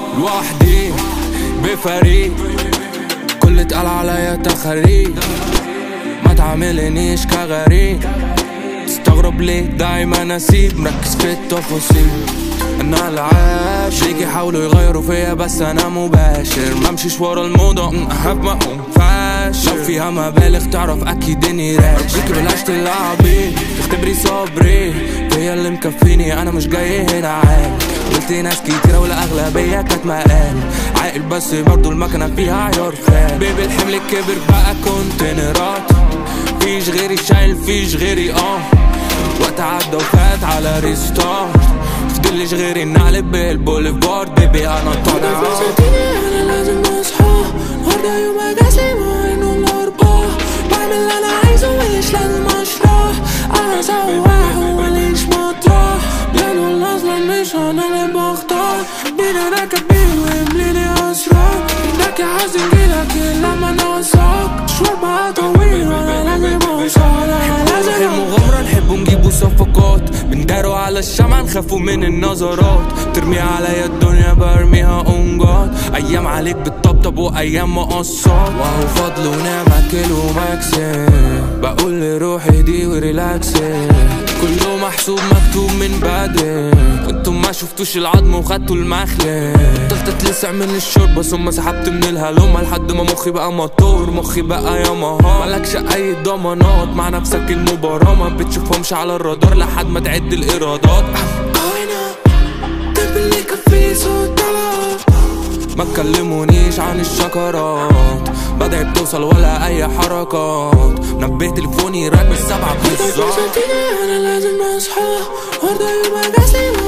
لوحدي بفريق كل اتقال عليا تخريج ما تعاملنيش كغريب تستغرب ليه دايما اسيب مركز في التفاصيل انا العاشر ليك يحاولوا يغيروا فيا بس انا مباشر ما امشيش ورا الموضة احب ما اقوم فاشل لو فيها مبالغ تعرف اكيد اني راشد بلاش تلعبي تختبري صبري هي اللي مكفيني انا مش جاي هنا عادي قلت ناس كتيرة والاغلبية كانت مقال عاقل بس برضو المكنة فيها عيار خال بيبي الحمل كبر بقى كونتينرات فيش غيري شايل فيش غيري اه وقت عدى وفات على ريستارت فضلش غيري نقلب بالبوليفارد بيبي انا طالع انا لازم اصحى النهارده يوم اجازي مع انه الاربعاء بعمل اللي انا عايزه مش لازم اشرح انا سواح وماليش مطرح لانه الاصلا مش انا اللي بختار مين انا كبير ويمليني اسرار انك يا حزن جيلك لما نوصلك مشوار بقى طويل وانا لازم اوصل انا لازم المغامرة نحبوا نجيبوا صفقات بنداروا على الشمعة نخافوا من النظرات ترمي عليا الدنيا برميها اونجات ايام عليك بتطبطب وايام مقصات وهو فضل ونعمة كيلو مكسب بقول لروحي دي وريلاكسي كله محسوب مكتوب من بدري انتم ما شفتوش العظم وخدتوا المخلة فضلت اتلسع من الشرب ثم سحبت من الهلومة لحد ما مخي بقى موتور مخي بقى ياماها مالكش اي ضمانات مع نفسك المباراة ما بتشوفهمش على الرادار لحد ما تعد الايرادات انا طب اللي كفيه صوت طلع ما تكلمونيش عن الشكرات بدأت بتوصل ولا اي حركات نبه تليفوني رن السبعة بالظبط انا لازم اصحى النهارده يوم اجازي